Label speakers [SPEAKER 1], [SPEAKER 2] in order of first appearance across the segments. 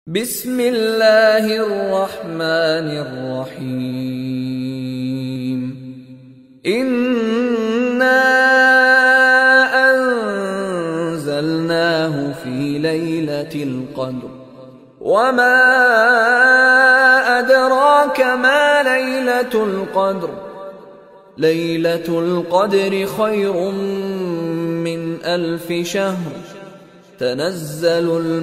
[SPEAKER 1] بسم الله الرحمن الرحيم إنا أنزلناه في ليلة القدر وما أدراك ما ليلة القدر ليلة القدر خير من ألف شهر تنزل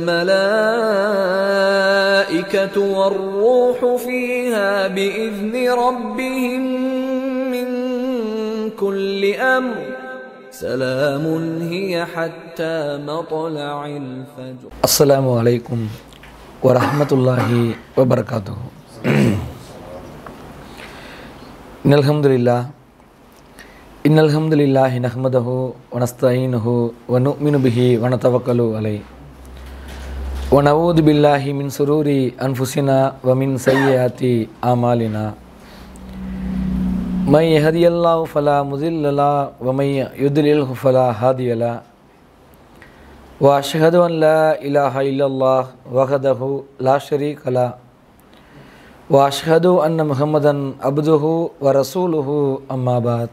[SPEAKER 1] الملائكة والروح فيها بإذن ربهم من كل أمر سلام هي حتى مطلع الفجر
[SPEAKER 2] அஸ்ஸலாமு அலைக்கும் வரஹ்மத்துல்லாஹி வபரகாத்துஹு இன்னல்ஹம்துலில்லா இன்னல்ஹம்துலில்லாஹி நஹ்மதஹு வனஸ்தஈனுஹு வனுமினு பிஹி வனதவக்கலு அலை ونعوذ بالله من سرور أنفسنا ومن سيئات أعمالنا من يهدي الله فلا مضل له ومن يضلله فلا هادي له وأشهد أن لا إله إلا الله وحده لا شريك له وأشهد أن محمدا عبده ورسوله أما بعد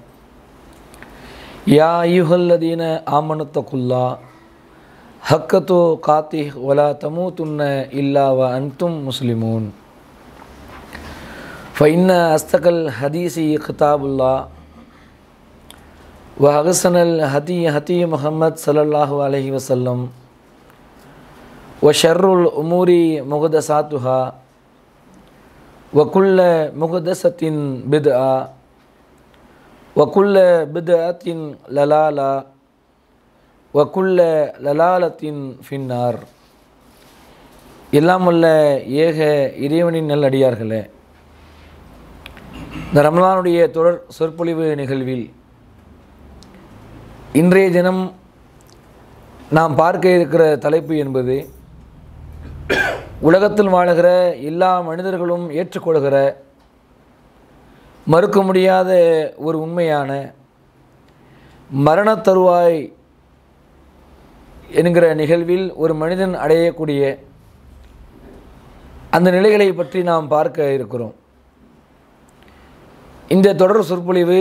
[SPEAKER 2] يا أيها الذين آمنوا اتقوا الله حق تقاته ولا تموتن إلا وأنتم مسلمون فإن أصدق الحديث كتاب الله وأحسن الهدي هدي محمد صلى الله عليه وسلم وشر الأمور محدثاتها وكل محدثة بدعة وكل بدعة للالة وكل للالة في النار எல்லாம் வல்ல ஏக இறைவனின் நல்லடியார்களே இந்த ரமலானுடைய தொடர் சொற்பொழிவு நிகழ்வில் இன்றைய தினம் நாம் பார்க்க இருக்கிற தலைப்பு என்பது உலகத்தில் வாழுகிற எல்லா மனிதர்களும் ஏற்றுக்கொள்கிற மறுக்க முடியாத ஒரு உண்மையான மரணத் தருவாய் என்கிற நிகழ்வில் ஒரு மனிதன் அடையக்கூடிய அந்த நிலைகளை பற்றி நாம் பார்க்க இருக்கிறோம் இந்த தொடர் சொற்பொழிவு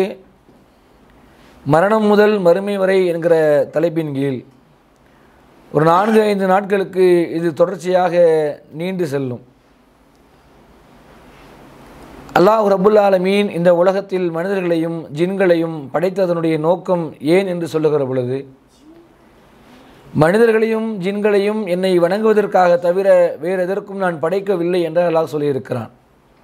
[SPEAKER 2] மரணம் முதல் மறுமை வரை என்கிற தலைப்பின் கீழ் ஒரு நான்கு ஐந்து நாட்களுக்கு இது தொடர்ச்சியாக நீண்டு செல்லும் அல்லாஹ் ரபுல் ஆலமீன் இந்த உலகத்தில் மனிதர்களையும் ஜின்களையும் படைத்ததனுடைய நோக்கம் ஏன் என்று சொல்லுகிற பொழுது மனிதர்களையும் ஜின்களையும் என்னை வணங்குவதற்காக தவிர வேறு எதற்கும் நான் படைக்கவில்லை என்று அல்லாஹ் சொல்லியிருக்கிறான்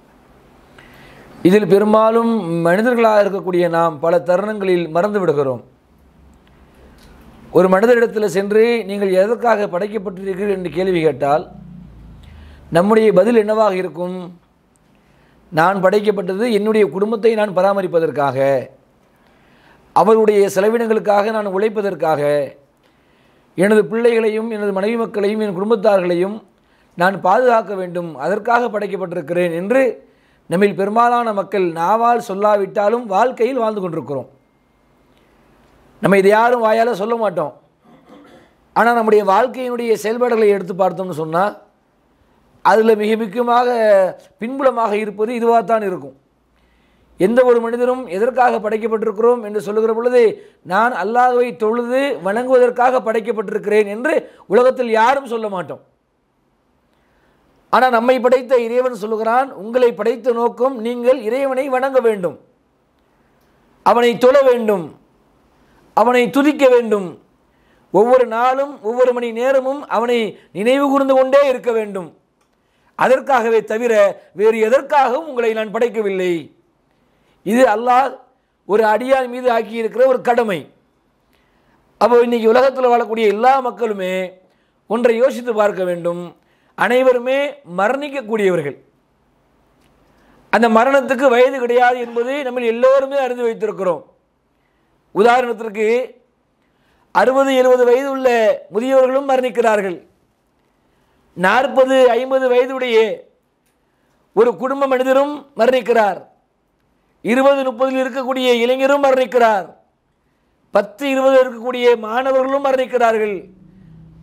[SPEAKER 2] இதில் பெரும்பாலும் மனிதர்களாக இருக்கக்கூடிய நாம் பல தருணங்களில் மறந்து விடுகிறோம் ஒரு மனிதரிடத்தில் சென்று நீங்கள் எதற்காக படைக்கப்பட்டிருக்கிறீர்கள் என்று கேள்வி கேட்டால் நம்முடைய பதில் என்னவாக இருக்கும் நான் படைக்கப்பட்டது என்னுடைய குடும்பத்தை நான் பராமரிப்பதற்காக அவருடைய செலவினங்களுக்காக நான் உழைப்பதற்காக எனது பிள்ளைகளையும் எனது மனைவி மக்களையும் என் குடும்பத்தார்களையும் நான் பாதுகாக்க வேண்டும் அதற்காக படைக்கப்பட்டிருக்கிறேன் என்று நம்மில் பெரும்பாலான மக்கள் நாவால் சொல்லாவிட்டாலும் வாழ்க்கையில் வாழ்ந்து கொண்டிருக்கிறோம் நம்ம இதை யாரும் வாயால் சொல்ல மாட்டோம் ஆனால் நம்முடைய வாழ்க்கையினுடைய செயல்பாடுகளை எடுத்து பார்த்தோம்னு சொன்னால் அதில் மிக முக்கியமாக பின்புலமாக இருப்பது இதுவாக தான் இருக்கும் எந்த ஒரு மனிதரும் எதற்காக படைக்கப்பட்டிருக்கிறோம் என்று சொல்லுகிற பொழுது நான் அல்லாஹுவை தொழுது வணங்குவதற்காக படைக்கப்பட்டிருக்கிறேன் என்று உலகத்தில் யாரும் சொல்ல மாட்டோம் ஆனால் நம்மை படைத்த இறைவன் சொல்லுகிறான் உங்களை படைத்த நோக்கம் நீங்கள் இறைவனை வணங்க வேண்டும் அவனை தொழ வேண்டும் அவனை துதிக்க வேண்டும் ஒவ்வொரு நாளும் ஒவ்வொரு மணி நேரமும் அவனை நினைவு கூர்ந்து கொண்டே இருக்க வேண்டும் அதற்காகவே தவிர வேறு எதற்காகவும் உங்களை நான் படைக்கவில்லை இது அல்லாஹ் ஒரு அடியார் மீது ஆக்கியிருக்கிற ஒரு கடமை அப்போ இன்றைக்கி உலகத்தில் வாழக்கூடிய எல்லா மக்களுமே ஒன்றை யோசித்து பார்க்க வேண்டும் அனைவருமே மரணிக்கக்கூடியவர்கள் அந்த மரணத்துக்கு வயது கிடையாது என்பது நம்ம எல்லோருமே அறிந்து வைத்திருக்கிறோம் உதாரணத்திற்கு அறுபது எழுபது வயது உள்ள முதியவர்களும் மரணிக்கிறார்கள் நாற்பது ஐம்பது வயதுடைய ஒரு குடும்ப மனிதரும் மரணிக்கிறார் இருபது முப்பதில் இருக்கக்கூடிய இளைஞரும் மரணிக்கிறார் பத்து இருபது இருக்கக்கூடிய மாணவர்களும் மரணிக்கிறார்கள்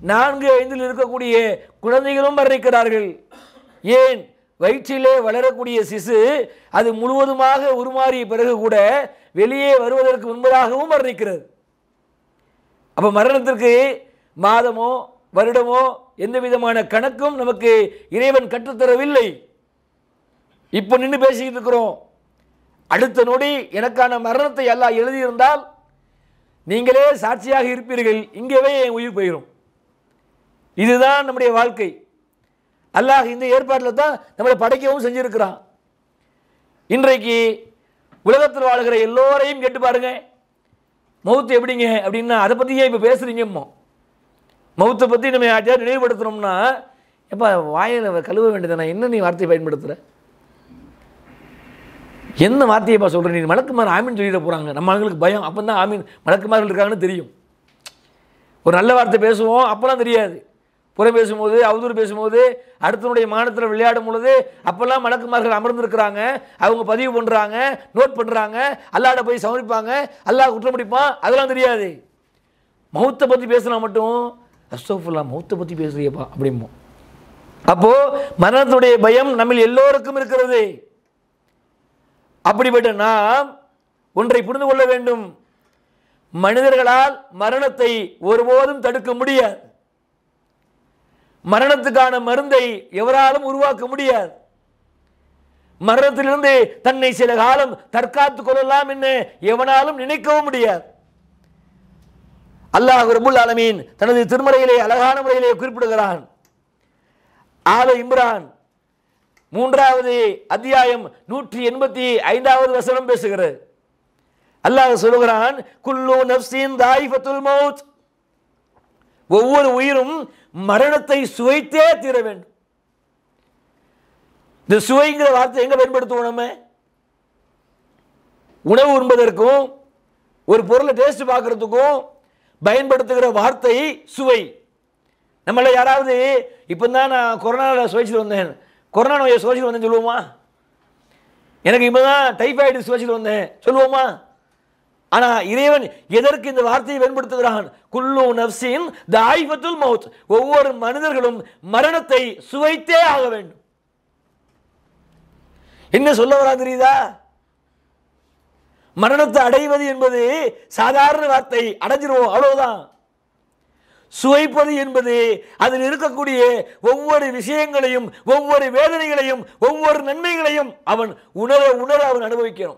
[SPEAKER 2] நான்கு ஐந்தில் இருக்கக்கூடிய குழந்தைகளும் மரணிக்கிறார்கள் ஏன் வயிற்றிலே வளரக்கூடிய சிசு அது முழுவதுமாக உருமாறிய பிறகு கூட வெளியே வருவதற்கு முன்பதாகவும் மரணிக்கிறது அப்போ மரணத்திற்கு மாதமோ வருடமோ எந்த விதமான கணக்கும் நமக்கு இறைவன் கற்றுத்தரவில்லை இப்போ நின்று பேசிக்கிட்டு இருக்கிறோம் அடுத்த நொடி எனக்கான மரணத்தை எல்லாம் எழுதியிருந்தால் நீங்களே சாட்சியாக இருப்பீர்கள் இங்கேவே என் உயிர் போயிடும் இதுதான் நம்முடைய வாழ்க்கை அல்லாஹ் இந்த ஏற்பாட்டில் தான் நம்மளை படைக்கவும் செஞ்சிருக்கிறான் இன்றைக்கு உலகத்தில் வாழ்கிற எல்லோரையும் கேட்டு பாருங்க மௌத்து எப்படிங்க அப்படின்னா அதை பற்றி ஏன் இப்போ பேசுகிறீங்கம்மோ மௌத்தை பற்றி நம்ம யார்ட்டையாவது நினைவுபடுத்துனோம்னா எப்பா வாயில் கழுவ வேண்டியதானே என்ன நீ வார்த்தையை பயன்படுத்துகிற என்ன வார்த்தையப்பா சொல்கிற நீ மலக்குமார் ஆமீன் சொல்லிட போகிறாங்க நம்ம ஆளுங்களுக்கு பயம் அப்போ தான் ஆமீன் மலக்குமார்கள் இருக்காங்கன்னு தெரியும் ஒரு நல்ல வார்த்தை பேசுவோம் அப்போல்லாம் தெரியாது புற பேசும்போது அவதூறு பேசும்போது அடுத்தனுடைய மானத்தில் விளையாடும் பொழுது அப்போல்லாம் மலக்குமார்கள் அமர்ந்திருக்கிறாங்க அவங்க பதிவு பண்ணுறாங்க நோட் பண்ணுறாங்க அல்லாட போய் சமர்ப்பிப்பாங்க அல்லாஹ் குற்றம் பிடிப்பான் அதெல்லாம் தெரியாது மௌத்தை பற்றி பேசினா மட்டும் அஸ்தோஃபுல்லா மௌத்தை பற்றி பேசுறியப்பா அப்படிம்போம் அப்போது மரணத்துடைய பயம் நம்ம எல்லோருக்கும் இருக்கிறது அப்படிப்பட்ட நாம் ஒன்றை புரிந்து கொள்ள வேண்டும் மனிதர்களால் மரணத்தை ஒருபோதும் தடுக்க முடியாது மரணத்துக்கான மருந்தை எவராலும் உருவாக்க முடியாது மரணத்திலிருந்து தன்னை சில காலம் தற்காத்துக் கொள்ளலாம் என்று எவனாலும் நினைக்கவும் முடியாது அல்லாஹ் ரபுல் ஆலமீன் தனது திருமறையிலே அழகான முறையிலே குறிப்பிடுகிறான் ஆல இம்ரான் மூன்றாவது அத்தியாயம் நூற்றி எண்பத்தி ஐந்தாவது வசனம் பேசுகிறது அல்லாஹ் சொல்லுகிறான் குல்லு நப்சின் தாயிஃபத்துல் மௌத் ஒவ்வொரு உயிரும் மரணத்தை சுவைத்தே தீர வேண்டும் இந்த சுவைங்கிற வார்த்தை எங்க பயன்படுத்துவோம் நம்ம உணவு உண்பதற்கும் ஒரு பொருளை டேஸ்ட் பார்க்கறதுக்கும் பயன்படுத்துகிற வார்த்தை சுவை நம்மள யாராவது இப்போ தான் நான் கொரோனாவில் சுவைச்சிட்டு வந்தேன் கொரோனா நோயை சுவைச்சிட்டு வந்தேன் சொல்லுவோமா எனக்கு இப்போ தான் டைஃபாய்டு சுவைச்சிட்டு வந்தேன் சொல்லுவோமா ஆனால் இறைவன் எதற்கு இந்த வார்த்தையை பயன்படுத்துகிறான் குல்லு நப்சின் தாய்பத்துல் மவுத் ஒவ்வொரு மனிதர்களும் மரணத்தை சுவைத்தே ஆக வேண்டும் என்ன சொல்ல வரா தெரியுதா மரணத்தை அடைவது என்பது சாதாரண வார்த்தை அடைஞ்சிருவோம் அவ்வளவுதான் சுவைப்பது என்பது அதில் இருக்கக்கூடிய ஒவ்வொரு விஷயங்களையும் ஒவ்வொரு வேதனைகளையும் ஒவ்வொரு நன்மைகளையும் அவன் உணர உணர அவன் அனுபவிக்கணும்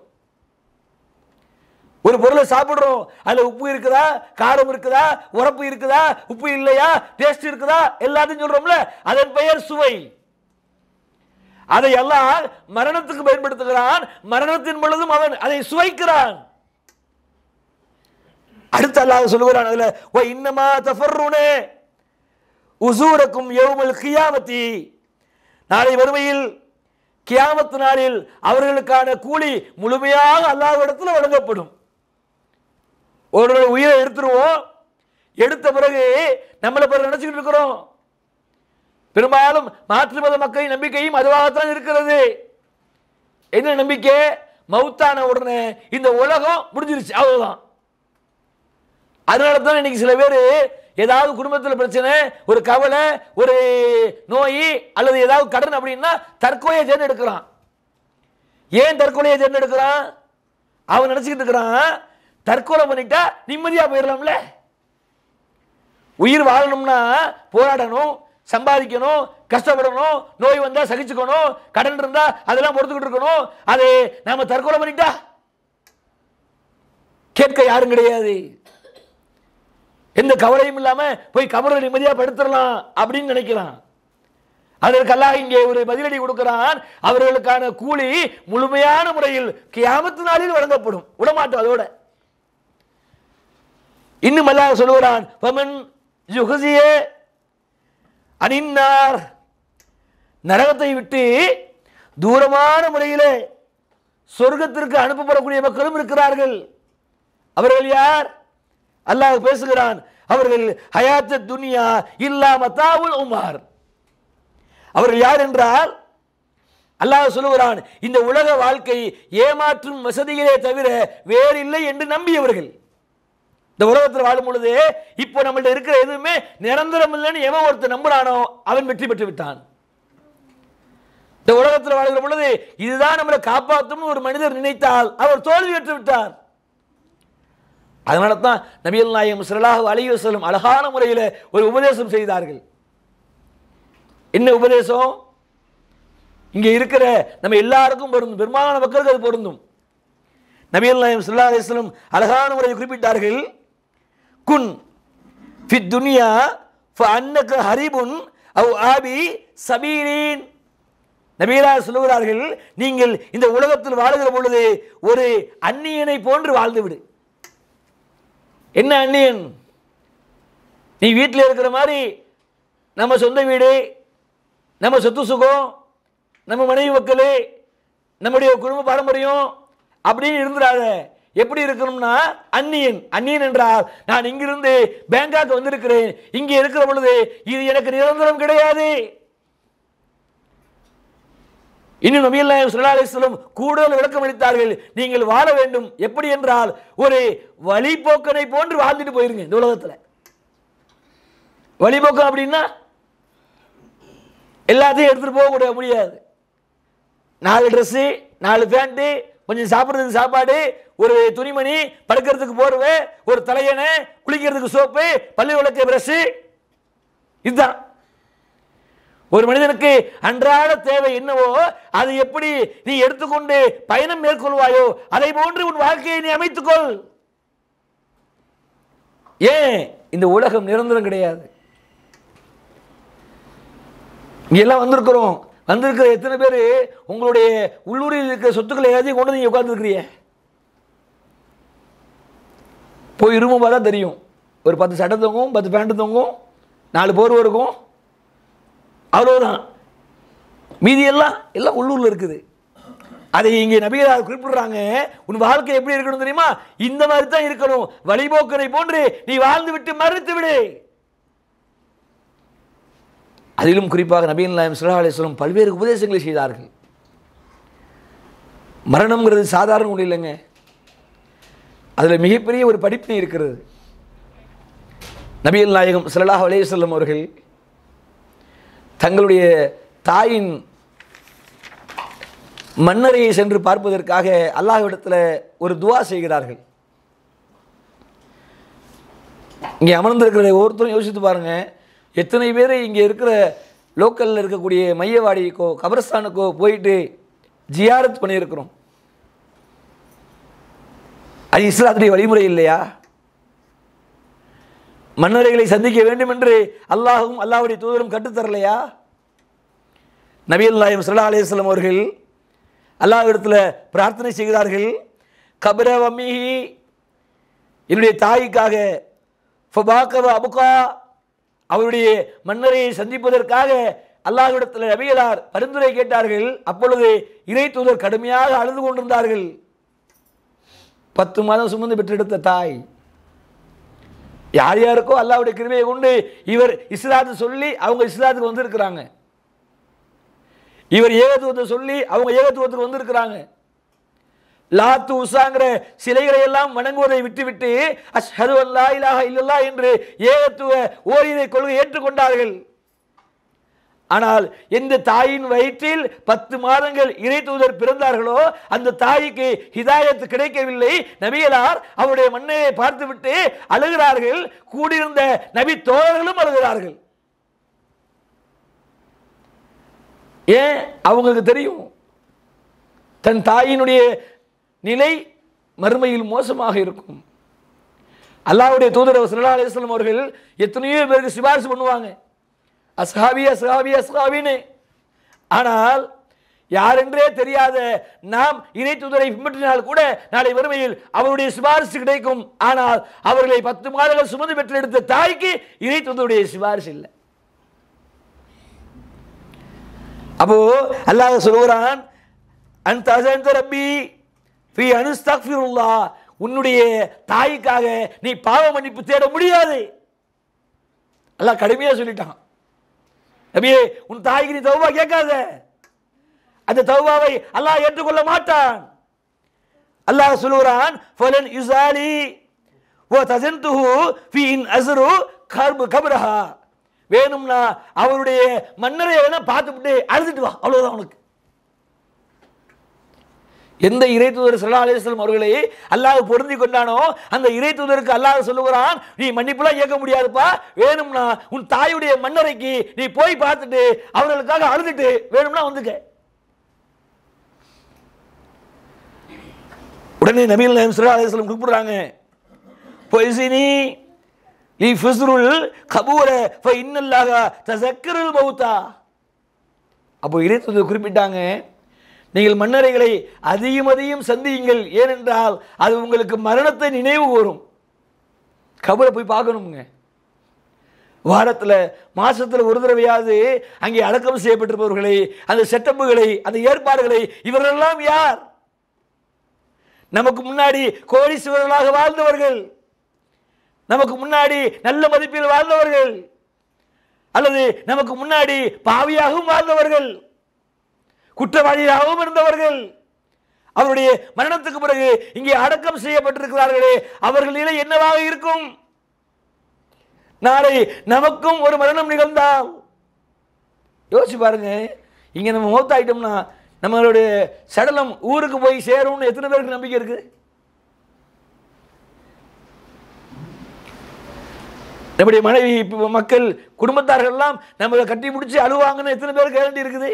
[SPEAKER 2] ஒரு பொருளை சாப்பிடுறோம் அதில் உப்பு இருக்குதா காரம் இருக்குதா உரப்பு இருக்குதா உப்பு இல்லையா டேஸ்ட் இருக்குதா எல்லாத்தையும் சொல்றோம்ல அதன் பெயர் சுவை அதை எல்லாம் மரணத்துக்கு பயன்படுத்துகிறான் மரணத்தின் பொழுதும் அவன் அதை சுவைக்கிறான் அடுத்து அல்லாஹ் சொல்லுகிறான் அதுல ஓ இன்னமா தஃபர்ருனே உசூரக்கும் யௌமல் கியாமத்தி நாளை வறுமையில் கியாமத்து நாளில் அவர்களுக்கான கூலி முழுமையாக அல்லாஹ்விடத்தில் வழங்கப்படும் ஒரு உயிரை எடுத்துருவோம் எடுத்த பிறகு நம்மளை பிறகு நினைச்சுக்கிட்டு இருக்கிறோம் பெரும்பாலும் மாற்று மத மக்களின் நம்பிக்கையும் அதுவாகத்தான் இருக்கிறது என்ன நம்பிக்கை மௌத்தான உடனே இந்த உலகம் முடிஞ்சிருச்சு அவ்வளவுதான் அதனால தான் இன்னைக்கு சில பேர் ஏதாவது குடும்பத்தில் பிரச்சனை ஒரு கவலை ஒரு நோய் அல்லது ஏதாவது கடன் அப்படின்னா தற்கொலையை தேர்ந்தெடுக்கிறான் ஏன் தற்கொலையை தேர்ந்தெடுக்கிறான் அவன் நினச்சிக்கிட்டு இருக்கிறான் தற்கொலை பண்ணிட்டா நிம்மதியாக போயிடலாம்ல உயிர் வாழணும்னா போராடணும் சம்பாதிக்கணும் கஷ்டப்படணும் நோய் வந்தா சகிச்சுக்கணும் கடன் இருந்தா அதெல்லாம் பொறுத்துக்கிட்டு இருக்கணும் அது நாம தற்கொலை பண்ணிட்டா கேட்க யாரும் கிடையாது எந்த கவலையும் இல்லாம போய் கபரை நிம்மதியா படுத்துடலாம் அப்படின்னு நினைக்கிறான் அதற்கெல்லாம் இங்கே ஒரு பதிலடி கொடுக்கிறான் அவர்களுக்கான கூலி முழுமையான முறையில் கியாமத்து நாளில் வழங்கப்படும் விடமாட்டோம் அதோட இன்னும் அல்லாஹ் சொல்லுகிறான் பமன் யுகசியே அனின்னார் நரகத்தை விட்டு தூரமான முறையிலே சொர்க்கத்திற்கு அனுப்பப்படக்கூடிய மக்களும் இருக்கிறார்கள் அவர்கள் யார் அல்லாஹ் பேசுகிறான் அவர்கள் ஹயாத்த துனியா இல்லா மத்தாவுல் உமார் அவர்கள் யார் என்றால் அல்லாஹ் சொல்லுகிறான் இந்த உலக வாழ்க்கை ஏமாற்றும் வசதிகளே தவிர வேறில்லை என்று நம்பியவர்கள் இந்த உலகத்தில் வாழும் பொழுது இப்போ நம்மள்ட்ட இருக்கிற எதுவுமே நிரந்தரம் இல்லைன்னு எவன் ஒருத்தர் நம்புறானோ அவன் வெற்றி பெற்று விட்டான் இந்த உலகத்தில் வாழ்கிற பொழுது இதுதான் நம்மளை காப்பாற்றும் ஒரு மனிதர் நினைத்தால் அவர் தோல்வி பெற்று விட்டார் அதனால தான் நபியல் நாயகம் ஸல்லல்லாஹு அலைஹி வஸல்லம் அழகான முறையில் ஒரு உபதேசம் செய்தார்கள் என்ன உபதேசம் இங்கே இருக்கிற நம்ம எல்லாருக்கும் பொருந்தும் பெரும்பாலான மக்களுக்கு அது பொருந்தும் நபியல் நாயகம் ஸல்லல்லாஹு அலைஹி வஸல்லம் அழகான முறையில் குறிப்பிட்டார்கள் குன் ஃபித் துனியா ஃபஅன்னக ஹரிபுன் அவ் ஆபி சபீரின் நபீரா சொல்லுகிறார்கள் நீங்கள் இந்த உலகத்தில் வாழுகிற பொழுது ஒரு அந்நியனை போன்று வாழ்ந்து விடு என்ன அந்நியன் நீ வீட்டில் இருக்கிற மாதிரி நம்ம சொந்த வீடு நம்ம சொத்து சுகம் நம்ம மனைவி மக்களே நம்முடைய குடும்ப பாரம்பரியம் அப்படின்னு இருந்துடாத எப்படி இருக்கணும்னா அந்நியன் அந்நியன் என்றால் நான் இங்கிருந்து பேங்காக் வந்திருக்கிறேன் இங்கே இருக்கிற பொழுது இது எனக்கு நிரந்தரம் கிடையாது இன்னும் நபிகள் நாயகம் ஸல்லல்லாஹு அலைஹி வஸல்லம் கூடுதல் விளக்கம் அளித்தார்கள் நீங்கள் வாழ வேண்டும் எப்படி என்றால் ஒரு வழிபோக்கனை போன்று வாழ்ந்துட்டு போயிருங்க இந்த உலகத்தில் வழிபோக்கம் அப்படின்னா எல்லாத்தையும் எடுத்துட்டு போக கூட முடியாது நாலு ட்ரெஸ்ஸு நாலு பேண்ட்டு கொஞ்சம் சாப்பிட்றதுக்கு சாப்பாடு ஒரு துணிமணி படுக்கிறதுக்கு போர்வை ஒரு தலையணை குளிக்கிறதுக்கு சோப்பு பள்ளி விளக்க பிரஷு இதுதான் ஒரு மனிதனுக்கு அன்றாட தேவை என்னவோ அது எப்படி நீ எடுத்துக்கொண்டு பயணம் மேற்கொள்வாயோ அதை போன்று உன் வாழ்க்கையை நீ அமைத்துக்கொள் ஏன் இந்த உலகம் நிரந்தரம் கிடையாது இங்க எல்லாம் வந்திருக்கிறோம் வந்திருக்கிற எத்தனை பேர் உங்களுடைய உள்ளூரில் இருக்கிற சொத்துக்களை எல்லாத்தையும் கொண்டு நீங்க உட்காந்துருக்கிறீங்க போய் இருமும் பார்த்தா தெரியும் ஒரு பத்து சட்டை தொங்கும் பத்து பேண்ட் தொங்கும் நாலு போர்வை இருக்கும் அவ்வளவுதான் மீதி எல்லாம் எல்லாம் உள்ளூர்ல இருக்குது அதை இங்கே நபிகளார் குறிப்பிடுறாங்க உன் வாழ்க்கை எப்படி இருக்கணும் தெரியுமா இந்த மாதிரி தான் இருக்கணும் வழிபோக்கனை போன்று நீ வாழ்ந்து விட்டு மறுத்து விடு அதிலும் குறிப்பாக நபிகள் நாயம் சுல்லா அலிஸ்லம் பல்வேறு உபதேசங்களை செய்தார்கள் மரணம்ங்கிறது சாதாரண ஒன்று இல்லைங்க அதில் மிகப்பெரிய ஒரு படிப்பினை இருக்கிறது நபிகள் நாயகம் ஸல்லல்லாஹு அலைஹி வஸல்லம் அவர்கள் தங்களுடைய தாயின் மன்னரையை சென்று பார்ப்பதற்காக அல்லாஹ்விடத்தில் ஒரு துவா செய்கிறார்கள் இங்கே அமர்ந்திருக்கிற ஒவ்வொருத்தரும் யோசித்து பாருங்க எத்தனை பேர் இங்கே இருக்கிற லோக்கலில் இருக்கக்கூடிய மையவாடிக்கோ கபரஸ்தானுக்கோ போயிட்டு ஜியாரத் பண்ணியிருக்கிறோம் அது இஸ்லாத்துடைய வழிமுறை இல்லையா மன்னரைகளை சந்திக்க வேண்டும் என்று அல்லாஹும் அல்லாஹ்வுடைய தூதரும் கற்றுத்தரலையா நபிகள் நாயம் சல்லா அலையம் அவர்கள் அல்லாஹ்விடத்தில் பிரார்த்தனை செய்கிறார்கள் கபர வம்மிஹி என்னுடைய தாய்க்காக ஃபபாக்கவ அபுகா அவருடைய மன்னரையை சந்திப்பதற்காக அல்லாஹ்விடத்தில் நபிகளார் பரிந்துரை கேட்டார்கள் அப்பொழுது இறை தூதர் கடுமையாக அழுது கொண்டிருந்தார்கள் பத்து மாதம் சுமந்து பெற்றெடுத்த தாய் யார் யாருக்கோ அல்லாஹ்வுடைய கிருபையை கொண்டு இவர் இஸ்லாத்து சொல்லி அவங்க இஸ்லாத்துக்கு வந்திருக்கிறாங்க இவர் ஏகத்துவத்தை சொல்லி அவங்க ஏகத்துவத்துக்கு வந்திருக்கிறாங்க லாத்து உசாங்கிற சிலைகளை எல்லாம் வணங்குவதை விட்டுவிட்டு அஷ்ஹது அல்லா இலாஹ இல்லல்லா என்று ஏகத்துவ ஓரிரை கொள்கை ஏற்றுக்கொண்டார்கள் ஆனால் எந்த தாயின் வயிற்றில் பத்து மாதங்கள் இறை தூதர் பிறந்தார்களோ அந்த தாய்க்கு ஹிதாயத்து கிடைக்கவில்லை நபிகளார் அவருடைய மண்ணையை பார்த்துவிட்டு அழுகிறார்கள் கூடியிருந்த நபி தோழர்களும் அழுகிறார்கள் ஏன் அவங்களுக்கு தெரியும் தன் தாயினுடைய நிலை மறுமையில் மோசமாக இருக்கும் அல்லாஹ்வுடைய தூதர் சல்லா அலிஸ்லாம் அவர்கள் எத்தனையோ பேருக்கு சிபாரிசு பண்ணுவாங்க அஸ்ஹாபி அஸ்ஹாபி அஸ்ஹாபின்னு ஆனால் யாரென்றே தெரியாத நாம் இணை தூதரை பின்பற்றினால் கூட நாளை வறுமையில் அவருடைய சிபாரிசு கிடைக்கும் ஆனால் அவர்களை பத்து மாதங்கள் சுமந்து பெற்றெடுத்த தாய்க்கு இணை தூதருடைய சிபாரிசு இல்லை அப்போ அல்லாஹ் சொல்கிறான் அந்த அசந்த ரப்பி ஃபி அனுஸ்தக்ஃபிருல்லா உன்னுடைய தாய்க்காக நீ பாவ மன்னிப்பு தேட முடியாது அல்லாஹ் கடுமையா சொல்லிட்டான் நபியே உன் தாய்க்கு நீ தௌபா கேட்காத அந்த தௌபாவை அல்லாஹ் ஏற்றுக்கொள்ள மாட்டான் அல்லாஹ் சொல்லுகிறான் ஃபலன் யுசாலி ஓ தஜன்துஹு ஃபி இன் அஸ்ரு கர்பு கபரஹா வேணும்னா அவருடைய மன்னரை வேணா பார்த்துவிட்டு அழுதுட்டு வா அவ்வளவுதான் உனக்கு எந்த இறை தூதர் சல்லா அலிஸ்லாம் அவர்களை அல்லாஹ் பொருந்தி கொண்டானோ அந்த இறை தூதருக்கு அல்லாஹ் சொல்லுகிறான் நீ மன்னிப்புலாம் கேட்க முடியாதுப்பா வேணும்னா உன் தாயுடைய மன்னரைக்கு நீ போய் பார்த்துட்டு அவர்களுக்காக அழுதுட்டு வேணும்னா வந்துக்க உடனே நபீல் நாயம் சல்லா அலிஸ்லாம் கூப்பிடுறாங்க பொய்சினி லீ ஃபிஸ்ருல் கபூர ஃப இன்னல்லாக தசக்கருல் மௌத்தா அப்போ இறை தூதர் குறிப்பிட்டாங்க நீங்கள் மன்னரைகளை அதிகம் அதிகம் சந்தியுங்கள் ஏனென்றால் அது உங்களுக்கு மரணத்தை நினைவு கூறும் கபரை போய் பார்க்கணுங்க வாரத்தில் மாசத்தில் ஒரு தடவையாவது அங்கே அடக்கம் செய்யப்பட்டிருப்பவர்களை அந்த செட்டப்புகளை அந்த ஏற்பாடுகளை இவர்களெல்லாம் யார் நமக்கு முன்னாடி கோடீஸ்வரர்களாக வாழ்ந்தவர்கள் நமக்கு முன்னாடி நல்ல மதிப்பில் வாழ்ந்தவர்கள் அல்லது நமக்கு முன்னாடி பாவியாகவும் வாழ்ந்தவர்கள் குற்றவாளியாகவும் இருந்தவர்கள் அவருடைய மரணத்துக்கு பிறகு இங்கே அடக்கம் செய்யப்பட்டிருக்கிறார்களே அவர்கள் நிலை என்னவாக இருக்கும் நாளை நமக்கும் ஒரு மரணம் நிகழ்ந்தால் யோசிச்சு பாருங்க இங்க நம்ம மௌத்தாயிட்டோம்னா நம்மளுடைய சடலம் ஊருக்கு போய் சேரும்னு எத்தனை பேருக்கு நம்பிக்கை இருக்கு நம்முடைய மனைவி இப்ப மக்கள் குடும்பத்தார்கள் எல்லாம் நம்மளை கட்டி பிடிச்சி அழுவாங்கன்னு எத்தனை பேர் கேரண்டி இருக்குது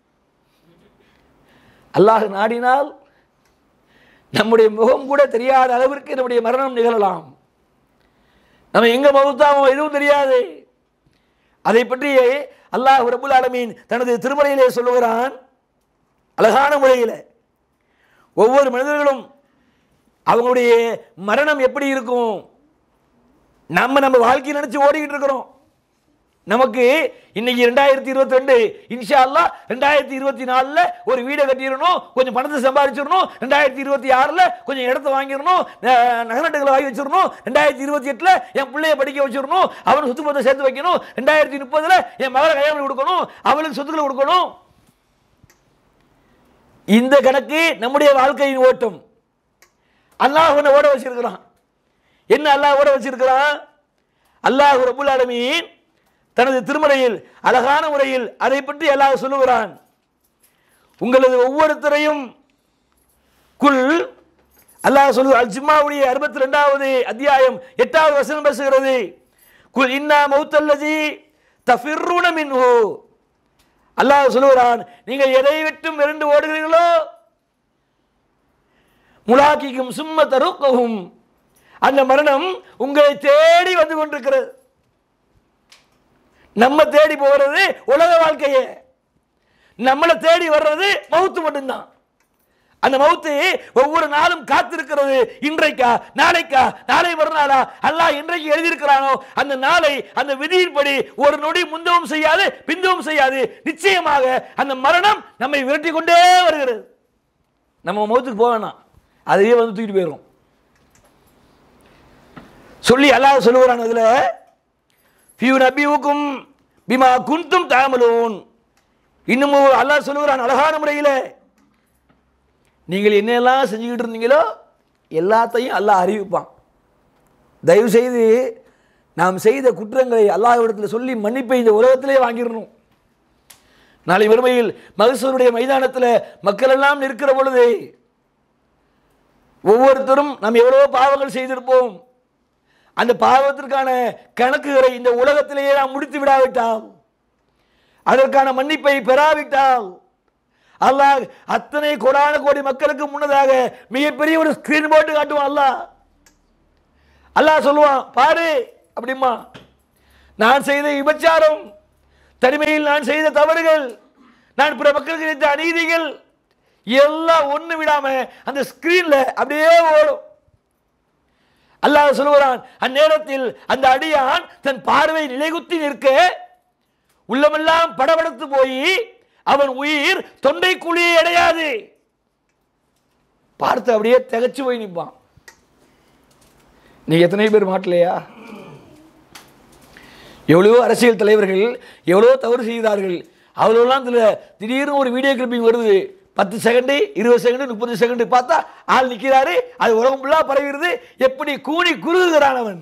[SPEAKER 2] அல்லாஹ் நாடினால் நம்முடைய முகம் கூட தெரியாத அளவிற்கு நம்முடைய மரணம் நிகழலாம் நம்ம எங்க மௌத்தாமோ எதுவும் தெரியாது அதை பற்றி அல்லாஹ் ரபுல் ஆலமீன் தனது திருமலையிலே சொல்லுகிறான் அழகான முறையில் ஒவ்வொரு மனிதர்களும் அவங்களுடைய மரணம் எப்படி இருக்கும் நம்ம நம்ம வாழ்க்கையை நினைச்சு ஓடிக்கிட்டு இருக்கிறோம் நமக்கு இன்னைக்கு ரெண்டாயிரத்தி இருபத்தி ரெண்டு இன்ஷா அல்லா ரெண்டாயிரத்தி இருபத்தி நாலில் ஒரு வீடை கட்டிடணும் கொஞ்சம் பணத்தை சம்பாதிச்சிடணும் ரெண்டாயிரத்தி இருபத்தி ஆறில் கொஞ்சம் இடத்த வாங்கிடணும் ந- நகரட்டுகளை வாங்கி வச்சிடணும் ரெண்டாயிரத்தி இருபத்தி எட்டில் என் பிள்ளைய படிக்க வச்சிடணும் அவனுக்கு சொத்து பத்தை சேர்த்து வைக்கணும் ரெண்டாயிரத்தி முப்பதில் என் மகளை கல்யாணம் பண்ணி கொடுக்கணும் அவளுக்கு சொத்துக்களை கொடுக்கணும் இந்த கணக்கு நம்முடைய வாழ்க்கையின் ஓட்டம் அல்லாஹ் உன்னை ஓட வச்சிருக்கிறான் என்ன அல்லாஹ் ஓட வச்சிருக்கிறான் அல்லாஹ் ரபுல் ஆலமீன் தனது திருமறையில் அழகான முறையில் அதை பற்றி அல்லாஹ் சொல்லுகிறான் உங்களது ஒவ்வொருத்தரையும் குல் அல்லாஹ் சொல்லு அல் ஜிம்மாவுடைய அறுபத்தி ரெண்டாவது அத்தியாயம் எட்டாவது வசனம் பேசுகிறது குல் இன்னா மௌத்தல்லதி தஃபிர்ருன மின்ஹு அல்லாஹ் சொல்லுகிறான் நீங்கள் எதை விட்டும் விரண்டு ஓடுகிறீர்களோ முலாக்கிக்கும் சும்ம தருக்கவும் அந்த மரணம் உங்களை தேடி வந்து கொண்டிருக்கிறது நம்ம தேடி போகிறது உலக வாழ்க்கையே நம்மளை தேடி வர்றது மவுத்து மட்டும்தான் அந்த மவுத்து ஒவ்வொரு நாளும் காத்திருக்கிறது இன்றைக்கா நாளைக்கா நாளை மறுநாளா அல்லாஹ் இன்றைக்கு எழுதியிருக்கிறானோ அந்த நாளை அந்த விதியின்படி ஒரு நொடி முந்தவும் செய்யாது பிந்தவும் செய்யாது நிச்சயமாக அந்த மரணம் நம்மை விரட்டி கொண்டே வருகிறது நம்ம மௌத்துக்கு போக வேணாம் அதையே வந்து தூக்கிட்டு போயிடும் சொல்லி அல்லாஹ் சொல்லுகிறான் அதுல ஃபியூ நபிவுக்கும் பிமா குந்தும் தாமலூன் இன்னும் அல்லாஹ் சொல்லுகிறான் அழகான முறையில் நீங்கள் என்னெல்லாம் செஞ்சுக்கிட்டு இருந்தீங்களோ எல்லாத்தையும் அல்லாஹ் அறிவிப்பான் தயவு செய்து நாம் செய்த குற்றங்களை அல்லாஹ்விடத்தில் சொல்லி மன்னிப்பை இந்த உலகத்திலே வாங்கிடணும் நாளை வறுமையில் மகசூருடைய மைதானத்தில் மக்கள் எல்லாம் நிற்கிற பொழுது ஒவ்வொருத்தரும் நாம் எவ்வளவோ பாவங்கள் செய்திருப்போம் அந்த பாவத்திற்கான கணக்குகளை இந்த உலகத்திலேயே நாம் முடித்து விடாவிட்டால் அதற்கான மன்னிப்பை பெறாவிட்டால் அல்லாஹ் அத்தனை கோடான கோடி மக்களுக்கு முன்னதாக மிகப்பெரிய ஒரு ஸ்கிரீன் போட்டு காட்டுவான் அல்லாஹ் அல்லாஹ் சொல்லுவான் பாரு அப்படிமா நான் செய்த விபச்சாரம் தனிமையில் நான் செய்த தவறுகள் நான் பிற மக்களுக்கு செய்த அநீதிகள் எல்லாம் ஒண்ணு விடாம அந்த ஸ்கிரீன்ல அப்படியே ஓடும் அல்லாஹ் சொல்லுகிறான் அந்நேரத்தில் அந்த அடியான் தன் பார்வை நிலைகுத்தி நிற்க உள்ளமெல்லாம் படபடத்து போய் அவன் உயிர் தொண்டை குழியை அடையாது பார்த்து அப்படியே திகைச்சு போய் நிற்பான் நீ எத்தனை பேர் மாட்டலையா எவ்வளவோ அரசியல் தலைவர்கள் எவ்வளவோ தவறு செய்தார்கள் அவ்வளோலாம் இதில் திடீர்னு ஒரு வீடியோ கிளிப்பிங் வருது பத்து செகண்டு இருபது செகண்டு முப்பது செகண்டு பார்த்தா ஆள் நிற்கிறாரு அது உலகம் ஃபுல்லாக பரவிடுது எப்படி கூணி குறுகுகிறான் அவன்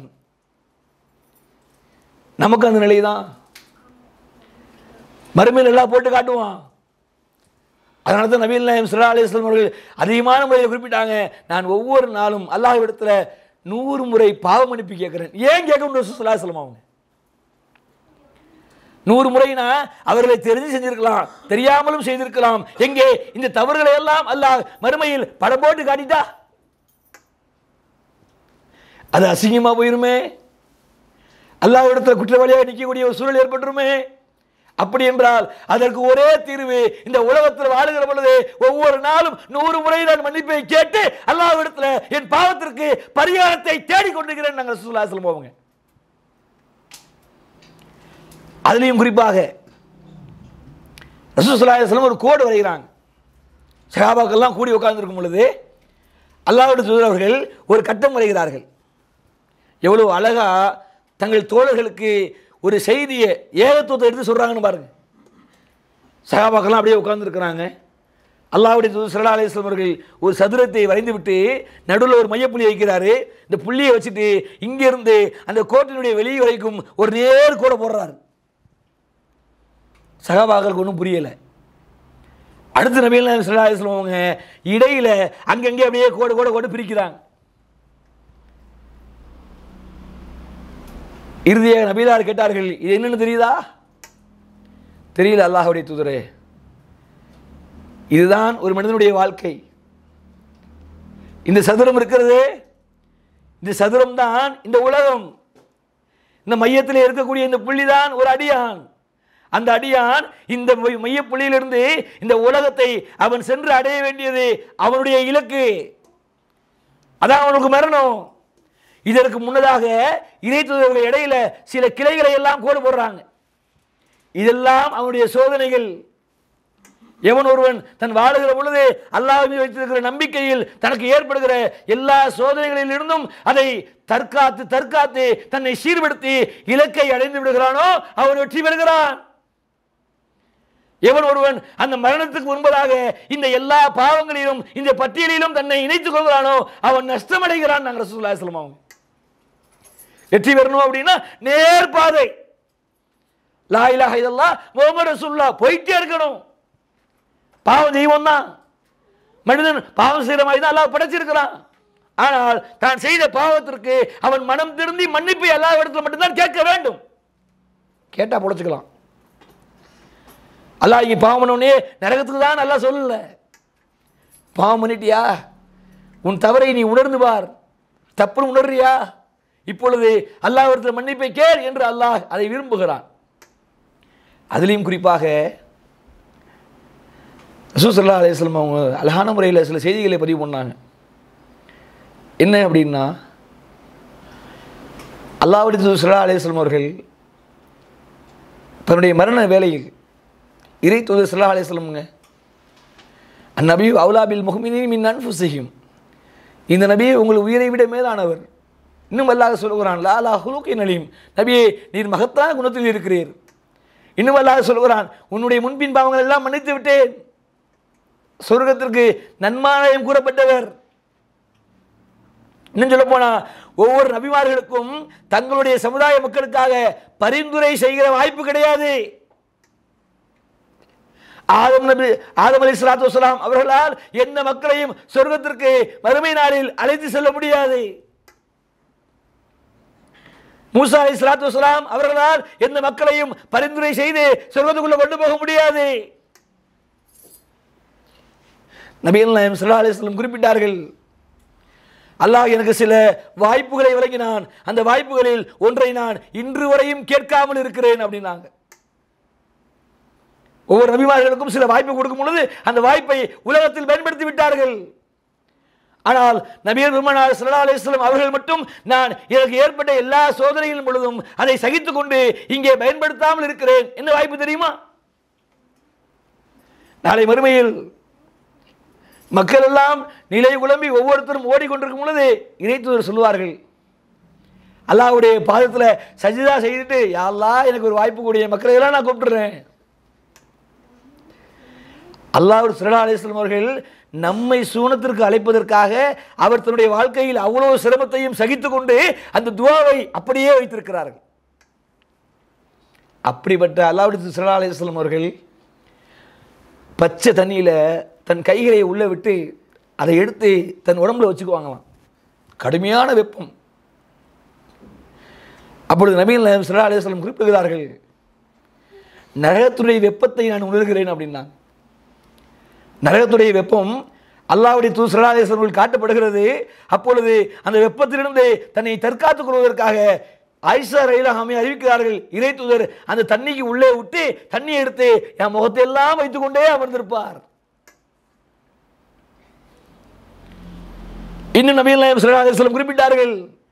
[SPEAKER 2] நமக்கு அந்த நிலை தான் மறுமையில் எல்லாம் போட்டு காட்டுவான் அதனால தான் நபீல் நாயம் சல்லா அலிஸ்லாம் அவர்கள் அதிகமான முறையில் குறிப்பிட்டாங்க நான் ஒவ்வொரு நாளும் அல்லாஹ்விடத்துல நூறு முறை பாவ மன்னிப்பு கேட்கிறேன் ஏன் கேட்கணும் சுல்லாஸ்லாம் அவங்க நூறு முறைனா அவர்களை தெரிஞ்சு செஞ்சிருக்கலாம் தெரியாமலும் செய்திருக்கலாம் எங்கே இந்த தவறுகளை எல்லாம் அல்லாஹ் மறுமையில் படம் போட்டு காட்டிட்டா அது அசிங்கமா போயிருமே அல்லாஹ்விடத்தில் குற்றவாளியாக நிற்கக்கூடிய ஒரு சூழல் ஏற்பட்டுருமே அப்படி என்றால் அதற்கு ஒரே தீர்வு இந்த உலகத்தில் வாழுகிற பொழுது ஒவ்வொரு நாளும் நூறு முறை நான் மன்னிப்பை கேட்டு அல்லாஹ்விடத்தில் என் பாவத்திற்கு பரிகாரத்தை தேடிக் கொண்டிருக்கிறேன் நாங்கள் சுல்லாசலம் போவோங்க அதுலேயும் குறிப்பாக ரசூசலாசலம் ஒரு கோடு வரைகிறாங்க சகாபாக்கெல்லாம் கூடி உட்கார்ந்துருக்கும் பொழுது அல்லாஹ்வுடைய தூதர் அவர்கள் ஒரு கட்டம் வரைகிறார்கள் எவ்வளவு அழகா தங்கள் தோழர்களுக்கு ஒரு செய்தியை ஏகத்துவத்தை எடுத்து சொல்றாங்கன்னு பாருங்க சகாபாக்கெல்லாம் அப்படியே உட்கார்ந்துருக்கிறாங்க அல்லாஹ்வுடைய தூதர் சல்லா அலிஸ்லாம் அவர்கள் ஒரு சதுரத்தை வரைந்து விட்டு நடுவில் ஒரு மையப்புள்ளி வைக்கிறாரு இந்த புள்ளியை வச்சுட்டு இங்கிருந்து அந்த கோட்டினுடைய வெளியே வரைக்கும் ஒரு நேர் கூட போடுறாரு சகாபாக்களுக்கு ஒன்றும் புரியலை அடுத்த நபிகள் நாயகம் ஸல்லல்லாஹு அலைஹி வஸல்லம் அவங்க இடையில அங்கங்கே அப்படியே கோடு கோடு கோடு பிரிக்கிறாங்க இறுதியாக நபிலார் கேட்டார்கள் இது என்னன்னு தெரியுதா தெரியல அல்லாஹ்வுடைய தூதரே இதுதான் ஒரு மனிதனுடைய வாழ்க்கை இந்த சதுரம் இருக்கிறது இந்த சதுரம் தான் இந்த உலகம் இந்த மையத்தில் இருக்கக்கூடிய இந்த புள்ளி தான் ஒரு அடியான் அந்த அடியான் இந்த மை- மையப் புள்ளியிலிருந்து இந்த உலகத்தை அவன் சென்று அடைய வேண்டியது அவனுடைய இலக்கு அதான் அவனுக்கு மரணம் இதற்கு முன்னதாக இணைத்துவர்கள் இடையில சில கிளைகளை எல்லாம் கோடு போடுறாங்க இதெல்லாம் அவனுடைய சோதனைகள் எவன் ஒருவன் தன் வாழுகிற பொழுது அல்லாஹ் மீது வைத்திருக்கிற நம்பிக்கையில் தனக்கு ஏற்படுகிற எல்லா சோதனைகளில் இருந்தும் அதை தற்காத்து தற்காத்து தன்னை சீர்படுத்தி இலக்கை அடைந்து விடுகிறானோ அவன் வெற்றி பெறுகிறான் எவன் ஒருவன் அந்த மரணத்துக்கு முன்பதாக இந்த எல்லா பாவங்களிலும் இந்த பட்டியலிலும் தன்னை இணைத்துக் கொள்கிறானோ அவன் நஷ்டமடைகிறான் நாங்கள் ரசூலுல்லாஹி ஸல்லல்லாஹு அலைஹி வஸல்லம் வெற்றி பெறணும் அப்படின்னா நேர் பாதை லா இலாஹ இல்லல்லாஹ் முஹம்மது ரசூலுல்லாஹ் போயிட்டே இருக்கணும் பாவம் தெய்வம் தான் மனிதன் பாவம் செய்கிற மாதிரி தான் அல்லாஹ் படைச்சிருக்கிறான் ஆனால் தான் செய்த பாவத்திற்கு அவன் மனம் திருந்தி மன்னிப்பை எல்லா இடத்துல மட்டும்தான் கேட்க வேண்டும் கேட்டா புடைச்சுக்கலாம் அல்லாஹ் இங்கே பாவம் பண்ணோடனே நரகத்துக்கு தான் நல்லா சொல்லல பாவம் பண்ணிட்டியா உன் தவறை நீ உணர்ந்து பார் தப்புன்னு உணர்றியா இப்பொழுது அல்லாஹ் ஒருத்தர் மன்னிப்பை கேள் என்று அல்லாஹ் அதை விரும்புகிறான் அதுலேயும் குறிப்பாக ரசூசல்லா அலையம் அவங்க அழகான முறையில் சில செய்திகளை பதிவு பண்ணாங்க என்ன அப்படின்னா அல்லாவுடைய தூதர் சல்லா அலையம் அவர்கள் தன்னுடைய மரண வேளையில் இறை தூதர் சல்லா அலையம்ங்க அந்நபி அவுலாபில் முகமினி மின் அன்புசியும் இந்த நபி உங்கள் உயிரை விட மேலானவர் இன்னும் அல்லாஹ் சொல்லுகிறான் லாலா ஹுலூக்கின் அலீம் நபியே நீர் மகத்தான குணத்தில் இருக்கிறீர் இன்னும் அல்லாஹ் சொல்லுகிறான் உன்னுடைய முன்பின் பாவங்கள் எல்லாம் மன்னித்து விட்டேன் சொர்க்கத்திற்கு நன்மாலயம் கூறப்பட்டவர் இன்னும் சொல்ல போனா ஒவ்வொரு நபிமார்களுக்கும் தங்களுடைய சமுதாய மக்களுக்காக பரிந்துரை செய்கிற வாய்ப்பு கிடையாது ஆதம் நபி ஆதம் அலி சலாத்து வசலாம் அவர்களால் எந்த மக்களையும் சொர்க்கத்திற்கு மறுமை நாளில் அழைத்து செல்ல முடியாது மூசா அலி சலாத்து வசலாம் அவர்களால் எந்த மக்களையும் பரிந்துரை செய்து சொர்க்கத்துக்குள்ள கொண்டு போக முடியாது நபிகள் நாயம் சல்லா அலிஸ்லம் குறிப்பிட்டார்கள் அல்லாஹ் எனக்கு சில வாய்ப்புகளை வழங்கினான் அந்த வாய்ப்புகளில் ஒன்றை நான் இன்று வரையும் கேட்காமல் இருக்கிறேன் அப்படின்னாங்க ஒவ்வொரு நபிமார்களுக்கும் சில வாய்ப்பு கொடுக்கும் பொழுது அந்த வாய்ப்பை உலகத்தில் பயன்படுத்தி விட்டார்கள் ஆனால் நபியர் பெருமானார் சல்லா அலிஸ்லாம் அவர்கள் மட்டும் நான் எனக்கு ஏற்பட்ட எல்லா சோதனைகளின் பொழுதும் அதை சகித்துக் கொண்டு இங்கே பயன்படுத்தாமல் இருக்கிறேன் என்ன வாய்ப்பு தெரியுமா நாளை மறுமையில் மக்கள் எல்லாம் நிலை குழம்பி ஒவ்வொருத்தரும் ஓடிக்கொண்டிருக்கும் பொழுது இறைத்துவர் சொல்லுவார்கள் அல்லாஹ்வுடைய பாதத்தில் சஜிதா செய்துட்டு யாரெல்லாம் எனக்கு ஒரு வாய்ப்பு கூடிய மக்களை எல்லாம் நான் கூப்பிட்டுறேன் அல்லாஹ் சுல்லா அலிஸ்லாம் அவர்கள் நம்மை சூனத்திற்கு அழைப்பதற்காக அவர் தன்னுடைய வாழ்க்கையில் அவ்வளவு சிரமத்தையும் சகித்து கொண்டு அந்த துவாவை அப்படியே வைத்திருக்கிறார்கள் அப்படிப்பட்ட அல்லாவுடைய சுல்லா அலிஸ்லாம் அவர்கள் பச்சை தண்ணியில் தன் கைகளை உள்ளே விட்டு அதை எடுத்து தன் உடம்புல வச்சுக்குவாங்களாம் கடுமையான வெப்பம் அப்பொழுது நபீல் நாயம் சல்லா அலிஸ்லாம் குறிப்பிடுகிறார்கள் நரகத்துடைய வெப்பத்தை நான் உணர்கிறேன் அப்படின்னா நரகத்துடைய வெப்பம் அல்லாவுடைய தூ சல்லா அலிஸ்லாம் காட்டப்படுகிறது அப்பொழுது அந்த வெப்பத்திலிருந்து தன்னை தற்காத்துக் கொள்வதற்காக ஆயிஷா ரயிலாமி அறிவிக்கிறார்கள் இறை தூதர் அந்த தண்ணிக்கு உள்ளே விட்டு தண்ணியை எடுத்து என் முகத்தை எல்லாம் வைத்துக்கொண்டே அமர்ந்திருப்பார் இன்னும் நபீல் நாயம் சல்லா அலிஸ்லாம் குறிப்பிட்டார்கள்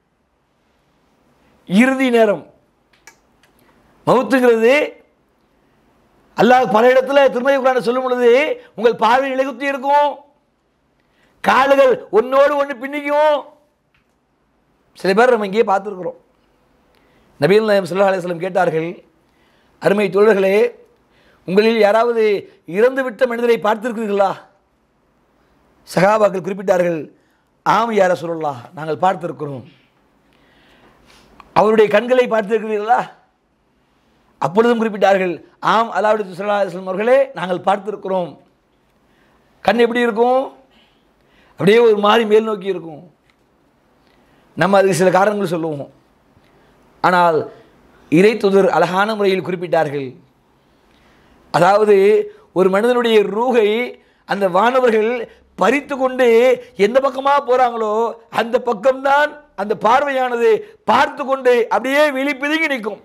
[SPEAKER 2] இறுதி நேரம் மவுத்துங்கிறது அல்லாஹ் பல இடத்துல திருமதி குரான சொல்லும் பொழுது உங்கள் பார்வை நிலைகுத்தி இருக்கும் கால்கள் ஒன்னோடு ஒன்று பின்னிக்கும் சில பேர் நம்ம இங்கேயே பார்த்துருக்குறோம் நபீல் நாயம் சல்லா அலிஸ்லம் கேட்டார்கள் அருமை தோழர்களே உங்களில் யாராவது இறந்து விட்ட மனிதரை பார்த்திருக்கிறீர்களா சகாபாக்கள் குறிப்பிட்டார்கள் ஆம் யார சொல்லலாம் நாங்கள் பார்த்திருக்கிறோம் அவருடைய கண்களை பார்த்திருக்கிறீர்களா அப்பொழுதும் குறிப்பிட்டார்கள் ஆம் அலாவுடைய சுல்லா அலுவலம் அவர்களே நாங்கள் பார்த்திருக்கிறோம் கண் எப்படி இருக்கும் அப்படியே ஒரு மாதிரி மேல் நோக்கி இருக்கும் நம்ம அதுக்கு சில காரணங்கள் சொல்லுவோம் ஆனால் இறை துதர் அழகான முறையில் குறிப்பிட்டார்கள் அதாவது ஒரு மனிதனுடைய ரூகை அந்த வானவர்கள் பறித்து கொண்டு எந்த பக்கமாக போகிறாங்களோ அந்த பக்கம்தான் அந்த பார்வையானது பார்த்து கொண்டு அப்படியே விழி பிதுங்கி நிற்கும்